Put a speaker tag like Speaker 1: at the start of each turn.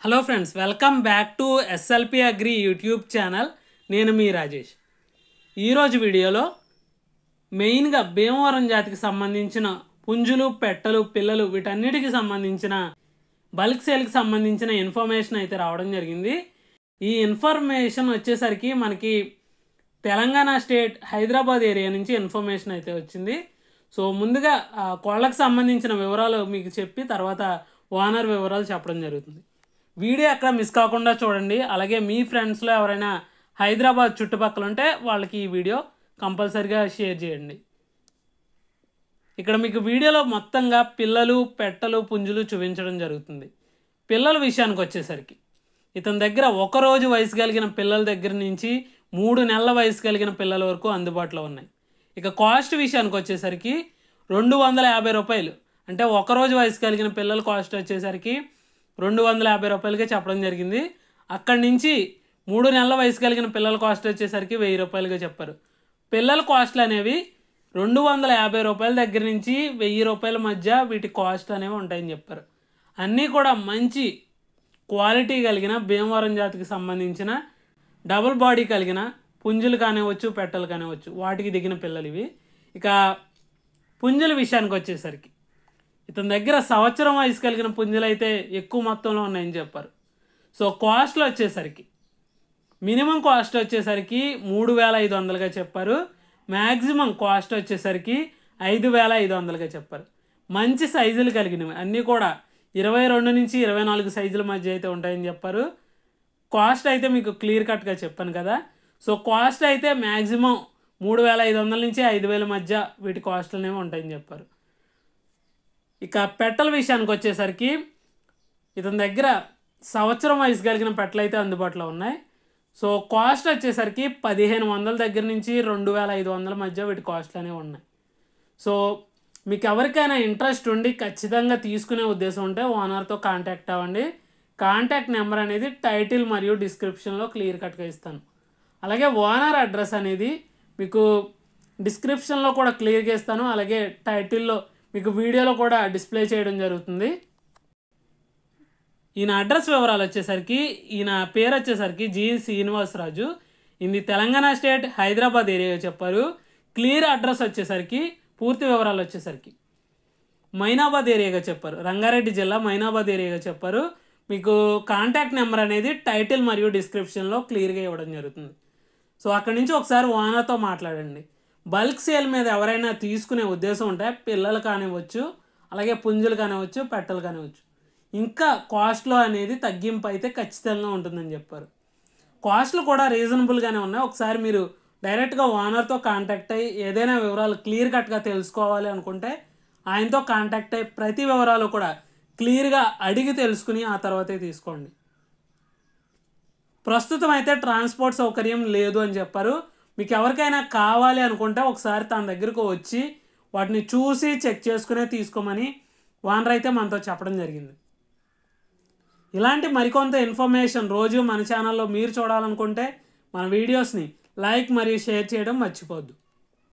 Speaker 1: hello friends welcome back to SLP agri YouTube channel నేను మీ రాజేష్ ఈరోజు వీడియోలో మెయిన్గా భీమవరం జాతికి సంబంధించిన పుంజులు పెట్టలు పిల్లలు వీటన్నిటికి సంబంధించిన బల్క్ సేల్కి సంబంధించిన ఇన్ఫర్మేషన్ అయితే రావడం జరిగింది ఈ ఇన్ఫర్మేషన్ వచ్చేసరికి మనకి తెలంగాణ స్టేట్ హైదరాబాద్ ఏరియా నుంచి ఇన్ఫర్మేషన్ అయితే వచ్చింది సో ముందుగా ఆ కోళ్ళకు సంబంధించిన వివరాలు మీకు చెప్పి తర్వాత ఓనర్ వివరాలు చెప్పడం జరుగుతుంది వీడియో ఎక్కడ మిస్ కాకుండా చూడండి అలాగే మీ ఫ్రెండ్స్లో ఎవరైనా హైదరాబాద్ చుట్టుపక్కల ఉంటే వాళ్ళకి ఈ వీడియో కంపల్సరిగా షేర్ చేయండి ఇక్కడ మీకు వీడియోలో మొత్తంగా పిల్లలు పెట్టలు పుంజులు చూపించడం జరుగుతుంది పిల్లల విషయానికి వచ్చేసరికి ఇతని దగ్గర ఒక రోజు వయసు కలిగిన పిల్లల దగ్గర నుంచి మూడు నెలల వయసు కలిగిన పిల్లల వరకు అందుబాటులో ఉన్నాయి ఇక కాస్ట్ విషయానికి వచ్చేసరికి రెండు వందల యాభై రూపాయలు అంటే ఒక రోజు వయసు కలిగిన పిల్లల కాస్ట్ వచ్చేసరికి రెండు వందల యాభై రూపాయలకే చెప్పడం జరిగింది అక్కడి నుంచి మూడు నెలల వయసు కలిగిన పిల్లల కాస్ట్ వచ్చేసరికి వెయ్యి రూపాయలుగా చెప్పారు పిల్లల కాస్ట్లు అనేవి రెండు వందల యాభై రూపాయల దగ్గర నుంచి వెయ్యి రూపాయల మధ్య వీటి కాస్ట్ అనేవి ఉంటాయని చెప్పారు అన్నీ కూడా మంచి క్వాలిటీ కలిగిన భీమవరం జాతికి సంబంధించిన డబుల్ బాడీ కలిగిన పుంజులు కానివచ్చు పెట్టలు కానివచ్చు వాటికి దిగిన పిల్లలు ఇవి ఇక పుంజుల విషయానికి వచ్చేసరికి ఇతని దగ్గర సంవత్సరం వయసు కలిగిన పుంజులు అయితే ఎక్కువ మొత్తంలో ఉన్నాయని చెప్పారు సో కాస్ట్లు వచ్చేసరికి మినిమం కాస్ట్ వచ్చేసరికి మూడు వేల ఐదు వందలుగా చెప్పారు మ్యాక్సిమం కాస్ట్ వచ్చేసరికి ఐదు వేల ఐదు వందలుగా చెప్పారు మంచి సైజులు కలిగినవి అన్నీ కూడా ఇరవై రెండు నుంచి ఇరవై నాలుగు సైజుల మధ్య అయితే ఉంటాయని చెప్పారు కాస్ట్ అయితే మీకు క్లియర్ కట్గా చెప్పాను కదా సో కాస్ట్ అయితే మ్యాక్సిమం మూడు వేల ఐదు వందల నుంచి ఐదు వేల మధ్య వీటి కాస్ట్లు అనేవి ఉంటాయని చెప్పారు ఇక పెట్టల విషయానికి వచ్చేసరికి ఇతని దగ్గర సంవత్సరం వయసు కలిగిన పెట్టలు అయితే అందుబాటులో ఉన్నాయి సో కాస్ట్ వచ్చేసరికి పదిహేను వందల దగ్గర నుంచి రెండు వేల ఐదు వందల మధ్య వీటి కాస్ట్లు అనేవి ఉన్నాయి సో మీకు ఎవరికైనా ఇంట్రెస్ట్ ఉండి ఖచ్చితంగా తీసుకునే ఉద్దేశం ఉంటే ఓనర్తో కాంటాక్ట్ అవ్వండి కాంటాక్ట్ నెంబర్ అనేది టైటిల్ మరియు డిస్క్రిప్షన్లో క్లియర్ కట్గా ఇస్తాను అలాగే ఓనర్ అడ్రస్ అనేది మీకు డిస్క్రిప్షన్లో కూడా క్లియర్గా ఇస్తాను అలాగే టైటిల్లో మీకు వీడియోలో కూడా డిస్ప్లే చేయడం జరుగుతుంది ఈయన అడ్రస్ వివరాలు వచ్చేసరికి ఈయన పేరు వచ్చేసరికి జి శ్రీనివాసరాజు ఇది తెలంగాణ స్టేట్ హైదరాబాద్ ఏరియా చెప్పారు క్లియర్ అడ్రస్ వచ్చేసరికి పూర్తి వివరాలు వచ్చేసరికి మైనాబాద్ ఏరియాగా చెప్పారు రంగారెడ్డి జిల్లా మైనాబాద్ ఏరియాగా చెప్పారు మీకు కాంటాక్ట్ నెంబర్ అనేది టైటిల్ మరియు డిస్క్రిప్షన్లో క్లియర్గా ఇవ్వడం జరుగుతుంది సో అక్కడి నుంచి ఒకసారి ఓనర్తో మాట్లాడండి బల్క్ సేల్ మీద ఎవరైనా తీసుకునే ఉద్దేశం ఉంటే పిల్లలు కానివ్వచ్చు అలాగే పుంజులు కానివ్వచ్చు పెట్టలు కానివ్వచ్చు ఇంకా కాస్ట్లో అనేది తగ్గింపు అయితే ఖచ్చితంగా ఉంటుందని చెప్పారు కాస్ట్లు కూడా రీజనబుల్గానే ఉన్నాయి ఒకసారి మీరు డైరెక్ట్గా ఓనర్తో కాంటాక్ట్ అయ్యి ఏదైనా వివరాలు క్లియర్ కట్గా తెలుసుకోవాలి అనుకుంటే ఆయనతో కాంటాక్ట్ అయ్యి ప్రతి వివరాలు కూడా క్లియర్గా అడిగి తెలుసుకుని ఆ తర్వాతే తీసుకోండి ప్రస్తుతం అయితే ట్రాన్స్పోర్ట్ సౌకర్యం లేదు అని చెప్పారు మీకు ఎవరికైనా కావాలి అనుకుంటే ఒకసారి తన దగ్గరకు వచ్చి వాటిని చూసి చెక్ చేసుకునే తీసుకోమని ఓనర్ అయితే మనతో చెప్పడం జరిగింది ఇలాంటి మరికొంత ఇన్ఫర్మేషన్ రోజు మన ఛానల్లో మీరు చూడాలనుకుంటే మన వీడియోస్ని లైక్ మరియు షేర్ చేయడం మర్చిపోద్దు